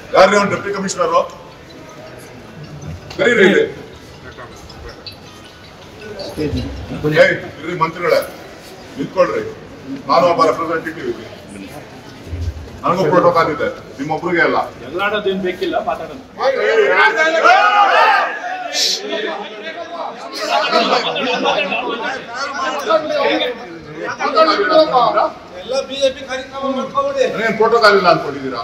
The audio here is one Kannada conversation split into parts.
ಯಾರ್ರಿ ಅವ್ನು ಡೆಪ್ಟಿ ಕಮಿಷನರು ಕರೀರಿ ಇಲ್ಲಿ ಏಯ್, ಇರ್ರಿ ಮಂತ್ರಿಗಳೇ ನಿಂತ್ಕೊಳ್ರಿ ನಾನು ಒಬ್ಬ ರೆಪ್ರೆಸೆಂಟೇಟಿವ್ ಇಲ್ಲಿ ನನಗೂ ಪ್ರೋಟೋಕಾಲ್ ಇದೆ ನಿಮ್ಮೊಬ್ರಿಗೆ ಅಲ್ಲ ಎಲ್ಲಾಡೋದೇನ್ ಬೇಕಿಲ್ಲ ಮಾತಾಡೋಣ ಎಲ್ಲ ಬಿಜೆಪಿ ಕಾರ್ಯಕ್ರಮ ಮಾಡ್ಕೊಬಿಡಿ ನನಗೇನು ಪ್ರೋಟೋಕಾಲ್ ಇಲ್ಲ ಅನ್ಕೊಂಡಿದ್ದೀರಾ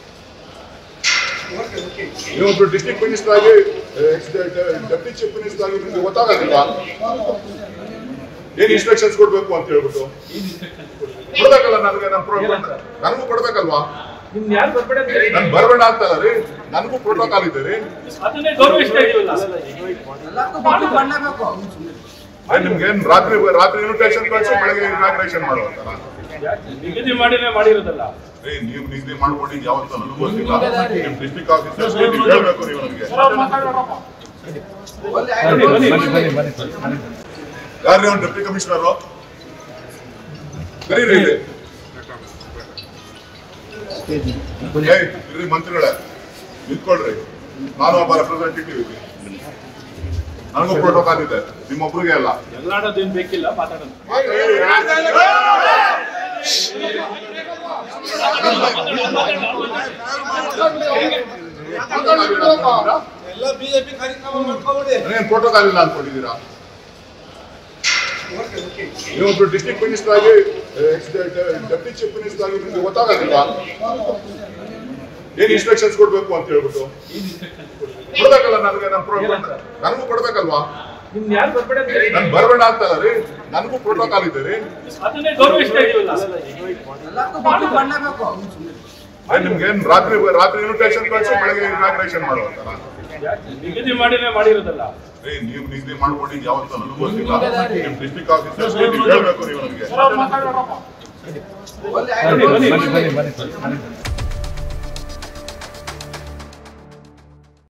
ನೀವೊಬ್ರು ಡಿಸ್ಟ್ರಿಕ್ಟ್ ಮಿನಿಸ್ಟರ್ ಆಗಿ ಡೆಪ್ಟಿ ಚೀಫ್ ಮಿನಿಸ್ಟರ್ ಆಗಿ ನಿಮ್ಗೆ ಗೊತ್ತಾಗೋದಿಲ್ಲ ಏನ್ ಇನ್ಸ್ಟ್ರಕ್ಷನ್ಸ್ ಕೊಡ್ಬೇಕು ಅಂತ ಹೇಳ್ಬಿಟ್ಟು ಕೊಡ್ಬೇಕಲ್ಲ ನನಗೆ ನನ್ನ ಪ್ರೋ- ನನಗೂ ಕೊಡ್ಬೇಕಲ್ವಾ ನಿಮ್ ಯಾರು ಬರ್ಬೇಡ ಅಂತ ಹೇಳಿ. ನನ್ ಬರಬೇಡ ಅಂತಲ್ಲ ರೀ ನನಗೂ ಪ್ರೋಟೋಕಾಲ್ ಇದೆ ರೀ ಅದನ್ನೇ ಗೌರವಿಸ್ತಾ ಇದೀವಲ್ಲ ಎಲ್ಲಕ್ಕೂ ಬಣ್ಣ ಬಣ್ಣಬೇಕು ಆಯ್ತು, ನಿಮ್ಗೆ ಏನ್ ರಾತ್ರಿ ರಾತ್ರಿ ಇನ್ವಿಟೇಷನ್ ಕಳ್ಸಿ ಬೆಳಗ್ಗೆ ಇನಾಗ್ರೇಷನ್ ಮಾಡುವಂತಾರ ನಿಗದಿ ಮಾಡಿನೇ ಮಾಡಿರೋದಲ್ಲ ಏ ನೀವು ನಿಗದಿ ಮಾಡ್ಕೊಂಡಿದ್ದು ಯಾವತ್ತೂ ನನಗೂ ಗೊತ್ತಿಲ್ಲ ನಿಮ್ ಡಿಸ್ಟ್ರಿಕ್ಟ್ ಆಫೀಸರ್ಸ್ ನೀವು ಹೇಳ್ಬೇಕು ನೀವು ನನಗೆ ಬನ್ನಿ, ಬನ್ನಿ. ಯಾರ್ರಿ ಅವ್ನು ಡೆಪ್ಟಿ ಕಮಿಷನರು ಕರೀರಿ ಇಲ್ಲಿ ಏಯ್, ಇರ್ರಿ ಮಂತ್ರಿಗಳೇ ನಿಂತ್ಕೊಳ್ರಿ ನಾನು ಒಬ್ಬ ರೆಪ್ರೆಸೆಂಟೇಟಿವ್ ಇಲ್ಲಿ ನನಗೂ ಪ್ರೋಟೋಕಾಲ್ ಇದೆ ನಿಮ್ಮೊಬ್ರಿಗೆ ಅಲ್ಲ ಎಲ್ಲಾಡೋದೇನ್ ಬೇಕಿಲ್ಲ ಮಾತಾಡೋಣ ಎಲ್ಲ ಬಿಜೆಪಿ ಕಾರ್ಯಕ್ರಮ ಮಾಡ್ಕೊಬಿಡಿ ನನಗೇನು ಪ್ರೋಟೋಕಾಲ್ ಇಲ್ಲ ಅನ್ಕೊಂಡಿದ್ದೀರಾ ನೀವೊಬ್ರು ಡಿಸ್ಟ್ರಿಕ್ಟ್ ಮಿನಿಸ್ಟರ್ ಆಗಿ ಡೆಪ್ಟಿ ಚೀಫ್ ಮಿನಿಸ್ಟರ್ ಆಗಿ ನಿಮ್ಗೆ ಗೊತ್ತಾಗೋದಿಲ್ಲ ಏನ್ ಇನ್ಸ್ಟ್ರಕ್ಷನ್ಸ್ ಕೊಡ್ಬೇಕು ಅಂತ ಹೇಳ್ಬಿಟ್ಟು ಕೊಡ್ಬೇಕಲ್ಲ ನನಗೆ ನನ್ನ ಪ್ರೋ- ನನಗೂ ಕೊಡ್ಬೇಕಲ್ವಾ ನಿಮ್ ಯಾರು ಬರ್ಬೇಡ ಅಂತ ಹೇಳಿ. ನನ್ ಬರಬೇಡ ಅಂತಲ್ಲ ರೀ ನನಗೂ ಪ್ರೋಟೋಕಾಲ್ ಇದೆ ರೀ ಅದನ್ನೇ ಗೌರವಿಸ್ತಾ ಇದೀವಲ್ಲ ಎಲ್ಲಕ್ಕೂ ಬಣ್ಣ ಬಣ್ಣಬೇಕು ಆಯ್ತು, ನಿಮ್ಗೆ ಏನ್ ರಾತ್ರಿ ರಾತ್ರಿ ಇನ್ವಿಟೇಷನ್ ಕಳ್ಸಿ ಬೆಳಗ್ಗೆ ಇನಾಗ್ರೇಷನ್ ಮಾಡುವಂತಾರ ನಿಗದಿ ಮಾಡಿನೇ ಮಾಡಿರೋದಲ್ಲ ಏ ನೀವು ನಿಗದಿ ಮಾಡ್ಕೊಂಡಿದ್ದು ಯಾವತ್ತೂ ನನಗೂ ಗೊತ್ತಿಲ್ಲ ನಿಮ್ ಡಿಸ್ಟ್ರಿಕ್ಟ್ ಆಫೀಸರ್ಸ್ ನೀವು ಹೇಳ್ಬೇಕು ನೀವು ನನಗೆ ಬನ್ನಿ, ಬನ್ನಿ.